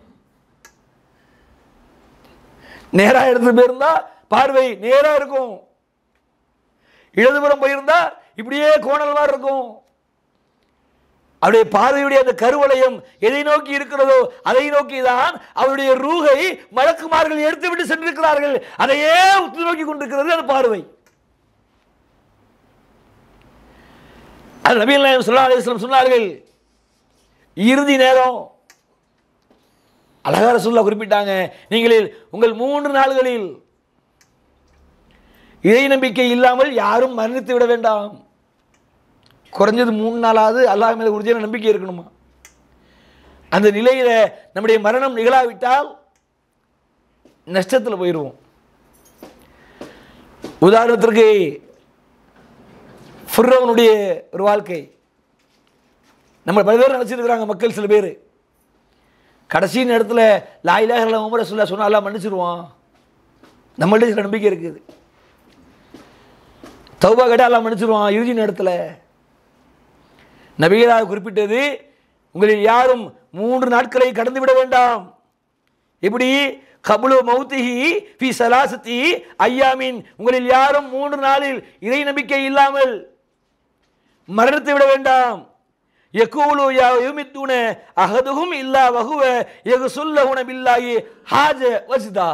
[SPEAKER 2] நேராக எடுத்து போயிருந்தா பார்வை நேராக இருக்கும் இடதுபுறம் போயிருந்தா இப்படியே கோணல் மாதிரி இருக்கும் அவருடைய பார்வையுடைய அந்த கருவளையம் எதை நோக்கி இருக்கிறதோ அதை நோக்கி தான் அவருடைய ரூகை மலக்குமார்கள் எடுத்துவிட்டு சென்றிருக்கிறார்கள் அதையே உற்று நோக்கி கொண்டிருக்கிறது அந்த பார்வை அது நபீல் நாயம் சொல்லா அலிஸ்லாம் சொன்னார்கள் இறுதி நேரம் அழகார சொல்ல குறிப்பிட்டாங்க நீங்கள் உங்கள் மூன்று நாள்களில் இறை நம்பிக்கை இல்லாமல் யாரும் மரணித்து விட வேண்டாம் குறைஞ்சது மூணு நாளாவது அல்லாஹ் மேலே உறுதியான நம்பிக்கை இருக்கணுமா அந்த நிலையில் நம்முடைய மரணம் நிகழாவிட்டால் நஷ்டத்தில் போயிடுவோம் உதாரணத்திற்கு ஃபுர்ரவனுடைய ஒரு வாழ்க்கை நம்ம பல பேர் நினச்சிருக்கிறாங்க மக்கள் சில பேர் கடைசி நேரத்தில் லாயிலாக உமர சொல்ல சொன்னால் எல்லாம் மன்னிச்சிருவான் நம்மள்ட்ட சில நம்பிக்கை இருக்குது தௌபா கேட்டால் எல்லாம் மன்னிச்சிருவான் இறுதி நேரத்தில் நபிகளாக குறிப்பிட்டது உங்களில் யாரும் மூன்று நாட்களை கடந்து விட வேண்டாம் எப்படி கபுலு மௌத்திஹி ஃபி சலாசத்தி ஐயாமின் உங்களில் யாரும் மூன்று நாளில் இறை நம்பிக்கை இல்லாமல் மரணித்து விட வேண்டாம் யகூலு யா யுமித்துன அஹதுஹும் இல்லா வஹுவ யகுசுல்லஹுன பில்லாஹி ஹாஜ வஸ்தா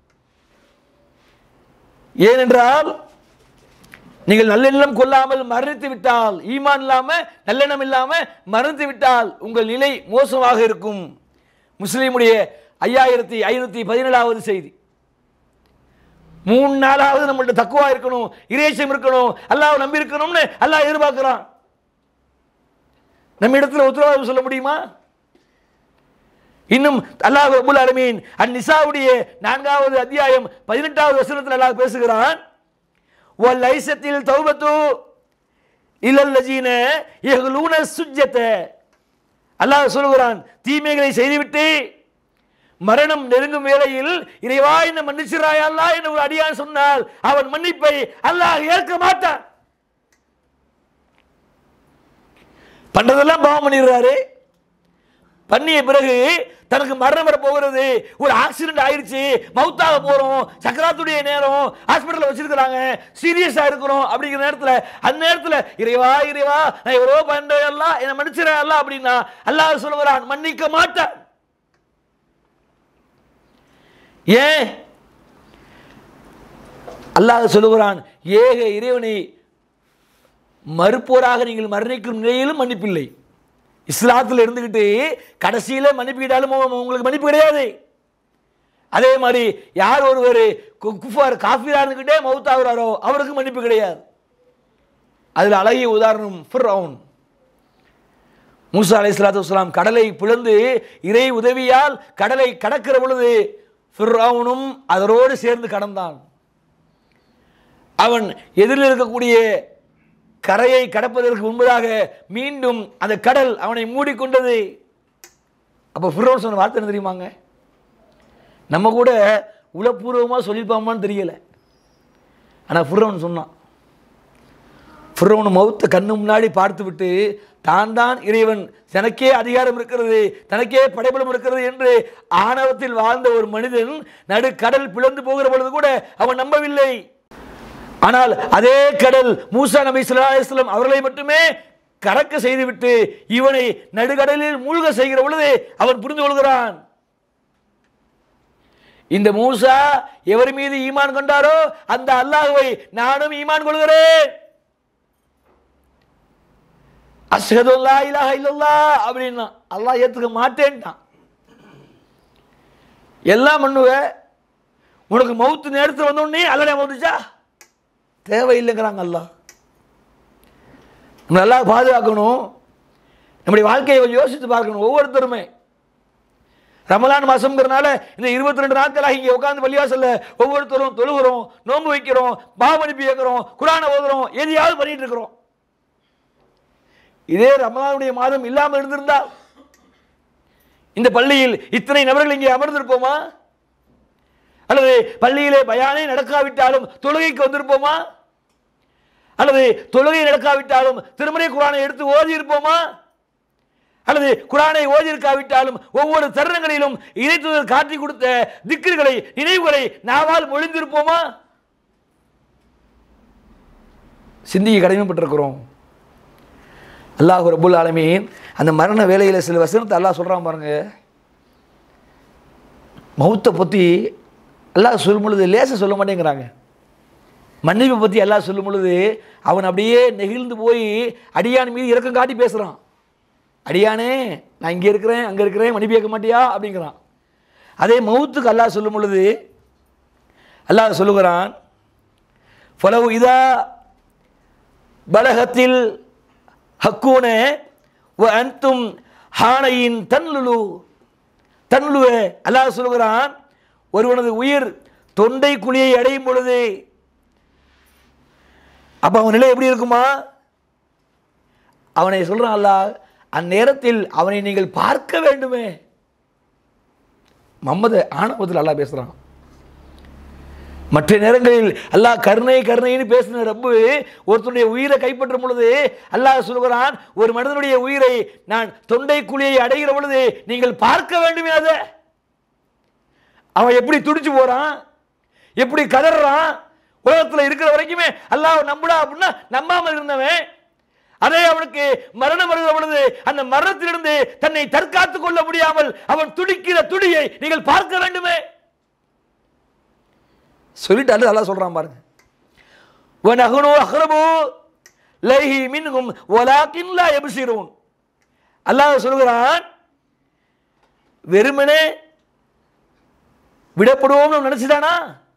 [SPEAKER 2] ஏனென்றால் நீங்கள் நல்லெண்ணம் கொள்ளாமல் மரணித்து விட்டால் ஈமான் இல்லாமல் நல்லெண்ணம் இல்லாமல் மரணித்து விட்டால் உங்கள் நிலை மோசமாக இருக்கும் முஸ்லீமுடைய ஐயாயிரத்தி ஐநூற்றி பதினேழாவது செய்தி மூணு நாளாவது நம்மள்ட்ட தக்குவா இருக்கணும் இரேசம் இருக்கணும் அல்லாஹ் நம்பி இருக்கணும்னு அல்லாஹ் எதிர்பார்க்கிறான் நம்ம இடத்துல உத்தரவாதம் சொல்ல முடியுமா இன்னும் அல்லாஹ் அபுல் அலமீன் அந்நிசாவுடைய நான்காவது அத்தியாயம் பதினெட்டாவது வசனத்தில் அல்லாஹ் பேசுகிறான் வல்லைசத்தில் தௌபத்து இலல்லஜீன யஹ்லூன சுஜ்ஜத அல்லாஹ் சொல்கிறான் தீமைகளை செய்துவிட்டு மரணம் நெருங்கும் வேளையில் இறைவா என்ன மன்னிச்சிராய் அல்லாஹ் என்று ஒரு அடியான் சொன்னால் அவன் மன்னிப்பை அல்லாஹ் ஏற்க மாட்டான் பண்றதெல்லாம் பாவம் பண்ணிடுறாரு பண்ணிய பிறகு தனக்கு மரணம் வர போகிறது ஒரு ஆக்சிடென்ட் ஆயிருச்சு மவுத்தாக போறோம் சக்கராத்துடைய நேரம் ஹாஸ்பிட்டலில் வச்சிருக்கிறாங்க சீரியஸா இருக்கிறோம் அப்படிங்கிற நேரத்தில் அந்த நேரத்தில் இறைவா இறைவா நான் எவ்வளோ பண்றேன் எல்லாம் என்னை மன்னிச்சிடறேன் எல்லாம் அப்படின்னா அல்லாஹ் சொல்லுகிறான் மன்னிக்க மாட்டான் ஏன் அல்லாஹ் சொல்லுகிறான் ஏக இறைவனை மறுப்போராக நீங்கள் மரணிக்கும் நிலையிலும் மன்னிப்பில்லை இஸ்லாத்தில் இருந்துக்கிட்டு கடைசியில் மன்னிப்பு கேட்டாலும் உங்களுக்கு மன்னிப்பு கிடையாது அதே மாதிரி யார் ஒருவர் கு- குஃபார் காஃபிரானுக்கிட்டே மௌத்தாகிறாரோ அவருக்கு மன்னிப்பு கிடையாது அதில் அழகிய உதாரணம் ஃபிர்அவுன் மூசா அலைஹிஸ்ஸலாத்து வஸ்ஸலாம் கடலை பிளந்து இறை உதவியால் கடலை கடக்கிற பொழுது ஃபிர்அவுனும் அதரோடு சேர்ந்து கடந்தான் அவன் எதிரில் இருக்கக்கூடிய கரையை கடப்பதற்கு முன்பதாக மீண்டும் அந்த கடல் அவனை மூடிக்கொண்டது அப்போ ஃபிர்அவுன் சொன்ன வார்த்தை என்ன தெரியுமாங்க நம்ம கூட உளப்பூர்வமாக சொல்லிப்பாமான்னு தெரியல ஆனால் ஃபிர்அவுன் சொன்னான் ஃபிரௌன் மௌத்த கண்ணு முன்னாடி பார்த்து விட்டு தான் தான் இறைவன் தனக்கே அதிகாரம் இருக்கிறது தனக்கே படைபலம் இருக்கிறது என்று ஆணவத்தில் வாழ்ந்த ஒரு மனிதன் நடு கடல் பிளந்து போகிற பொழுது கூட அவன் நம்பவில்லை ஆனால் அதே கடல் மூசா நபி ஸல்லல்லாஹு அலைஹி வஸல்லம் அவர்களை மட்டுமே கறக்க செய்துவிட்டு இவனை நடுக்கடலில் மூழ்க செய்கிற பொழுது அவன் புரிந்து கொள்கிறான் இந்த மூசா எவர் மீது ஈமான் கொண்டாரோ அந்த அல்லாஹ்வை நானும் ஈமான் கொள்கிறேன் அஷ்ஹது அல்லா இலாஹ இல்லல்லாஹ் அப்படின்னா அல்லாஹ் ஏத்துக்க மாட்டேன்ட்டான் எல்லாம் பண்ணுவ உனக்கு மவுத்து நேரத்தில் வந்த உடனே அல்லடே வந்துச்சா தேவையில்லைங்கிறாங்க அல்லாஹ் நம்ம நல்லா பாதுகாக்கணும் நம்முடைய வாழ்க்கையை கொஞ்சம் யோசித்து பார்க்கணும் ஒவ்வொருத்தருமே ரமலான் மாசம்ங்கிறனால இந்த இருபத்தி ரெண்டு நாட்களாக இங்கே உட்காந்து பள்ளிவாசல்ல ஒவ்வொருத்தரும் தொழுகிறோம் நோன்பு வைக்கிறோம் பாவனிப்பு கேட்கிறோம் குரானை ஓதுறோம் எதையாவது பண்ணிட்டு இருக்கிறோம் இதே ரமலானுடைய மாதம் இல்லாமல் இருந்திருந்தால் இந்த பள்ளியில் இத்தனை நபர்கள் இங்கே அமர்ந்திருப்போமா அல்லது பள்ளியிலே பயானே நடக்காவிட்டாலும் தொழுகைக்கு வந்திருப்போமா அல்லது தொழுகை நடக்காவிட்டாலும் திருமறை குரானை எடுத்து ஓதி இருப்போமா அல்லது குரானை ஓதி இருக்காவிட்டாலும் ஒவ்வொரு தருணங்களிலும் இறைத்துதல் காட்டி கொடுத்த திக்குகளை நினைவுகளை நாவால் மொழிந்திருப்போமா சிந்திக்க கடமைப்பட்டிருக்கிறோம் அல்லாஹ் ரபுல் ஆலமீன் அந்த மரண வேலையில் சில வசனத்தை அல்லாஹ் சொல்கிறான் பாருங்க மௌத்தை பற்றி அல்லாஹ் சொல்லும் பொழுது லேச சொல்ல மாட்டேங்கிறாங்க மன்னிப்பை பற்றி அல்லாஹ் சொல்லும் பொழுது அவன் அப்படியே நெகிழ்ந்து போய் அடியான் மீது இறக்கம் காட்டி பேசுகிறான் அடியானே நான் இங்கே இருக்கிறேன் அங்கே இருக்கிறேன் மன்னிப்பு கேட்க மாட்டியா அப்படிங்கிறான் அதே மௌத்துக்கு அல்லாஹ் சொல்லும் பொழுது அல்லாஹ் சொல்லுகிறான் ஃபலவு இதா பலகத்தில் ஹக்கூன வ அன்தும் ஹானையின் தன்லுலு தன்லுவே அல்லாஹ் சொல்லுகிறான் ஒருவனது உயிர் தொண்டை குழியை அடையும் பொழுது அப்போ அவன் நிலை எப்படி இருக்குமா அவனை சொல்கிறான் அல்லாஹ் அந்நேரத்தில் அவனை நீங்கள் பார்க்க வேண்டுமே மம்மத ஆணவத்தில் அல்லாஹ் பேசுகிறான் மற்ற நேரங்களில் அல்லாஹ் கருணை கருணைன்னு பேசின ரப்பு ஒருத்தனுடைய உயிரை கைப்பற்றும் பொழுது அல்லாஹ் சொல்கிறான் ஒரு மனிதனுடைய உயிரை நான் தொண்டை குழியை அடைகிற பொழுது நீங்கள் பார்க்க வேண்டுமே அதை அவன் எப்படி துடிச்சு போறான் எப்படி கதறான் உலகத்தில் இருக்கிற வரைக்குமே அல்லாஹ் நம்புடா அப்படின்னா நம்பாமல் இருந்தவன் அதே அவனுக்கு மரணம் வருகிற பொழுது அந்த மரணத்திலிருந்து தன்னை தற்காத்துக் கொள்ள முடியாமல் அவன் துடிக்கிற துடியை நீங்கள் பார்க்க வேண்டுமே சொல்லிட்டு அல்ல அல்லாஹ் சொல்றான் பாருங்க வனஹுனு அஹ்ரபு லைஹி மின்ஹும் வலாக்கின் லா யப்சிரூன் அல்லாஹ் சொல்கிறான் வெறுமனே விடப்படுவோம்னு நினைச்சுதானா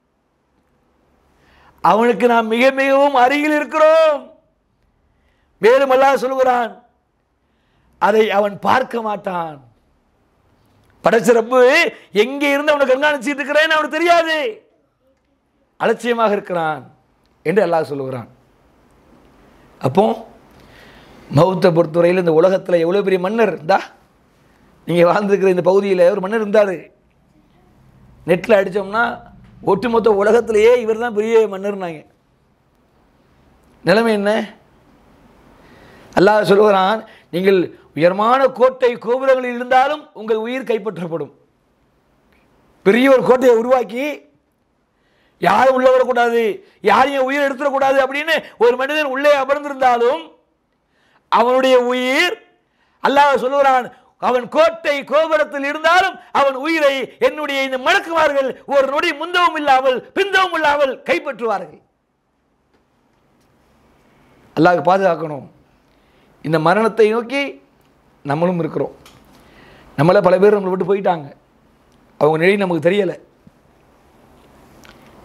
[SPEAKER 2] அவனுக்கு நாம் மிக மிகவும் அருகில் இருக்கிறோம் மேலும் அல்லாஹ் சொல்கிறான் அதை அவன் பார்க்க மாட்டான் படைச்ச ரப்பு எங்கே இருந்து அவனை கண்காணிச்சுட்டு இருக்கிறேன்னு அவனுக்கு தெரியாது அலட்சியமாக இருக்கிறான் என்று அல்லாஹ் சொல்லுகிறான் அப்போ மௌத்தை பொறுத்தவரையில் இந்த உலகத்தில் எவ்வளோ பெரிய மன்னர் இருந்தா நீங்கள் வாழ்ந்துருக்கிற இந்த பகுதியில் ஒரு மன்னர் இருந்தார் நெட்டில் அடித்தோம்னா ஒட்டுமொத்த உலகத்திலேயே இவர் தான் பெரிய மன்னர்னாங்க நிலைமை என்ன அல்லாஹ் சொல்லுகிறான் நீங்கள் உயர்மான கோட்டை கோபுரங்களில் இருந்தாலும் உங்கள் உயிர் கைப்பற்றப்படும் பெரிய ஒரு கோட்டையை உருவாக்கி யாரும் உள்ள வரக்கூடாது யாரையும் உயிர் எடுத்துடக்கூடாது அப்படின்னு ஒரு மனிதன் உள்ளே அமர்ந்திருந்தாலும் அவனுடைய உயிர் அல்லாஹ் சொல்லுகிறான் அவன் கோட்டை கோபுரத்தில் இருந்தாலும் அவன் உயிரை என்னுடைய இந்த மணக்குமார்கள் ஒரு நொடி முந்தவும் இல்லாமல் பிந்தவும் இல்லாமல் கைப்பற்றுவார்கள் அல்லாஹ் பாதுகாக்கணும் இந்த மரணத்தை நோக்கி நம்மளும் இருக்கிறோம் நம்மள பல பேர் நம்மளை விட்டு போயிட்டாங்க அவங்க நிலை நமக்கு தெரியலை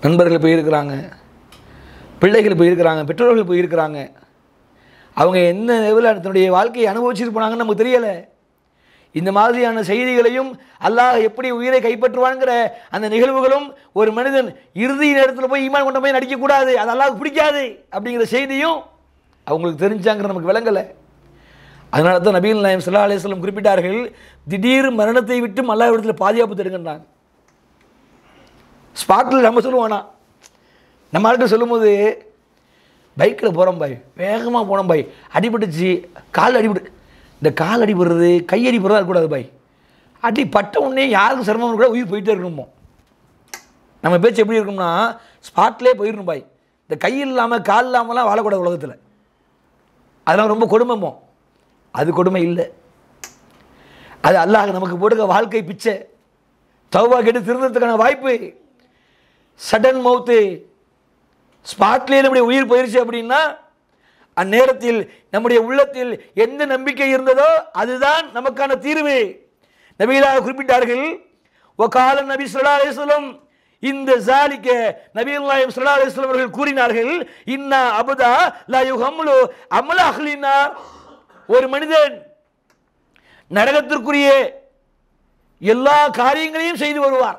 [SPEAKER 2] நண்பர்கள் போயிருக்கிறாங்க பிள்ளைகள் போயிருக்கிறாங்க பெற்றோர்கள் போயிருக்கிறாங்க அவங்க என்ன லெவலில் தன்னுடைய வாழ்க்கையை அனுபவிச்சுட்டு போனாங்கன்னு நமக்கு தெரியலை இந்த மாதிரியான செய்திகளையும் அல்லாஹ் எப்படி உயிரை கைப்பற்றுவான்ங்கிற அந்த நிகழ்வுகளும் ஒரு மனிதன் இறுதி நேரத்தில் போய் ஈமான் கொண்ட போய் நடிக்கக்கூடாது அது அல்லாஹ்வுக்கு பிடிக்காது அப்படிங்கிற செய்தியும் அவங்களுக்கு தெரிஞ்சாங்கிற நமக்கு விளங்கலை அதனால தான் நபீல் நாயம் சல்லா அலிஸ்லம் குறிப்பிட்டார்கள் திடீர் மரணத்தை விட்டு அல்லாஹ் இடத்துல பாதுகாப்பு தருங்கன்றாங்க ஸ்பாட்டில் நம்ம சொல்லுவோம் ஆனால் நம்ம ஆள்கிட்ட சொல்லும்போது பைக்கில் போகிறோம் பாய் வேகமாக போனோம் பாய் அடிபட்டுச்சு கால் அடிபட்டு இந்த கால் அடிபடுறது கை அடிபடுறதா இருக்கக்கூடாது பாய் அடி பட்ட உடனே யாருக்கும் சிரமம் கூட உயிர் போயிட்டே இருக்கணுமோ நம்ம பேச்சு எப்படி இருக்கும்னா ஸ்பாட்லேயே போயிடணும் பாய் இந்த கை இல்லாமல் கால் இல்லாமலாம் வாழக்கூடாது உலகத்தில் அதெல்லாம் ரொம்ப கொடுமைமோ அது கொடுமை இல்லை அது அல்லாஹ் நமக்கு போட்டுக்க வாழ்க்கை பிச்சை தௌபா கேட்டு திருந்ததுக்கான வாய்ப்பு சடன் மவுத்து ஸ்பாட்லேயே நம்முடைய உயிர் போயிருச்சு அப்படின்னா அந்நேரத்தில் நம்முடைய உள்ளத்தில் எந்த நம்பிக்கை இருந்ததோ அதுதான் நமக்கான தீர்வு நபிகளாக குறிப்பிட்டார்கள் ஒகால நபி சொல்லா அலிஸ்லம் இந்த ஜாலிக்க நபியுல்லாஹிம் ஸல்லல்லாஹு அலைஹி வஸல்லம் அவர்கள் கூறினார்கள் இன்னா அபதா லா யுஹம்லு அமல அஹ்லினார் ஒரு மனிதன் நரகத்திற்குரிய எல்லா காரியங்களையும் செய்து வருவார்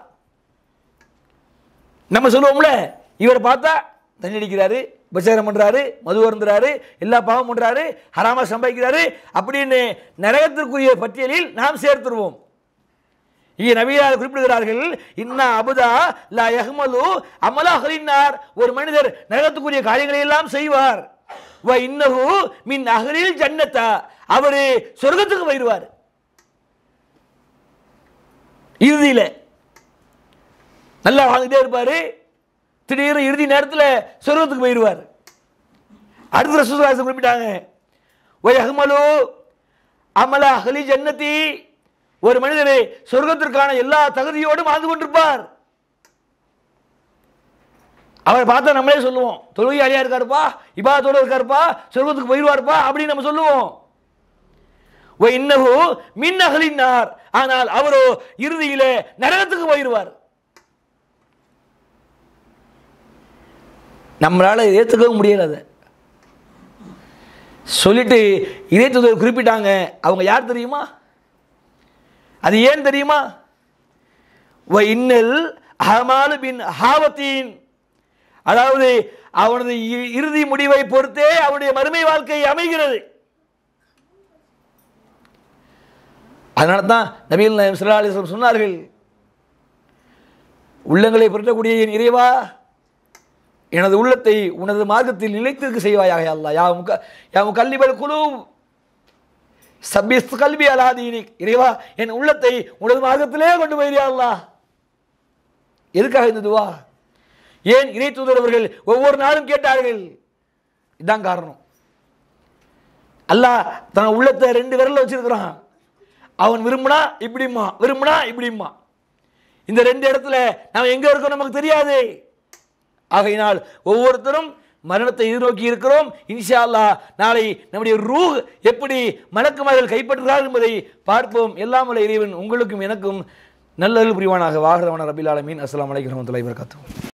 [SPEAKER 2] நம்ம சொல்லுவோம்ல இவர் பார்த்தா தண்ணி அடிக்கிறாரு உபச்சாரம் பண்ணுறாரு மது வருந்துறாரு எல்லா பாவம் பண்ணுறாரு ஹராமா சம்பாதிக்கிறாரு அப்படின்னு நரகத்திற்குரிய பட்டியலில் நாம் சேர்த்துருவோம் இங்கே நபியார் குறிப்பிடுகிறார்கள் இன்னா அபுதா லா யஹ்மலு அமலா அகலினார் ஒரு மனிதர் நரகத்துக்குரிய காரியங்களை எல்லாம் செய்வார் வ இன்னஹு மின் அகலில் ஜன்னத்தா அவரு சொர்க்கத்துக்கு போயிடுவார் இறுதியில் நல்லா வாழ்ந்துட்டே இருப்பார் திடீர்னு இறுதி நேரத்தில் சொர்க்கத்துக்கு போயிடுவார் அடுத்த ரசூல் குறிப்பிட்டாங்க ஒய் அஹ்மலு அமல அகலி ஜன்னதி ஒரு மனிதரை சொர்க்கத்திற்கான எல்லா தகுதியோடும் வாழ்ந்து கொண்டிருப்பார் அவரை பார்த்தா நம்மளே சொல்லுவோம் தொழுகையாளியா இருக்காருப்பா இபாதத்தோட இருக்காருப்பா சொர்க்கத்துக்கு போயிடுவார்ப்பா அப்படின்னு நம்ம சொல்லுவோம் ஒ இன்னஹு மின் அகலினார் ஆனால் அவரோ இறுதியிலே நரகத்துக்கு போயிடுவார் நம்மளால ஏற்றுக்கவும் முடியல அதை சொல்லிட்டு இதே தூதர் குறிப்பிட்டாங்க அவங்க யார் தெரியுமா அது ஏன் தெரியுமா வ இன்னல் அஹமாலு பின் ஹாவத்தீன் அதாவது அவனது இ- இறுதி முடிவை பொறுத்தே அவனுடைய மறுமை வாழ்க்கை அமைகிறது அதனால தான் நபீல் நாயம் ஸல்லல்லாஹு அலைஹி வஸல்லம் சொன்னார்கள் உள்ளங்களை புரட்டக்கூடிய என் இறைவா எனது உள்ளத்தை உனது மார்க்கத்தில் நிலைத்திருக்க செய்வாயாக யா அல்லாஹ் யா முக யா முகல்லிபல் குலூ சபிஸ் கல்வி அலாதீனிக் இறைவா என் உள்ளத்தை உனது மார்க்கத்திலே கொண்டு போயிரியா அல்லாஹ் எதுக்காக இந்த துவா ஏன் இறை தூதர் அவர்கள் ஒவ்வொரு நாளும் கேட்டார்கள் இதான் காரணம் அல்லாஹ் தன் உள்ளத்தை ரெண்டு விரல்ல வச்சிருக்கிறான் அவன் விரும்பினா இப்படிம்மா விரும்பினா இப்படிம்மா இந்த ரெண்டு இடத்துல நாம் எங்க இருக்கோம் நமக்கு தெரியாது ஆகையினால் ஒவ்வொருத்தரும் மரணத்தை எதிர்நோக்கி இருக்கிறோம் இன்ஷா அல்லாஹ் நாளை நம்முடைய ரூஹ் எப்படி மலக்குமார்கள் கைப்பற்றுகிறார் என்பதை பார்ப்போம் எல்லாம் வல்ல இறைவன் உங்களுக்கும் எனக்கும் நல்ல புரிவானாக வாகரவன ரபில் ஆலமீன் அஸ்ஸலாமு அலைக்கும் வரஹ்மத்துல்லாஹி வபரகாத்துஹு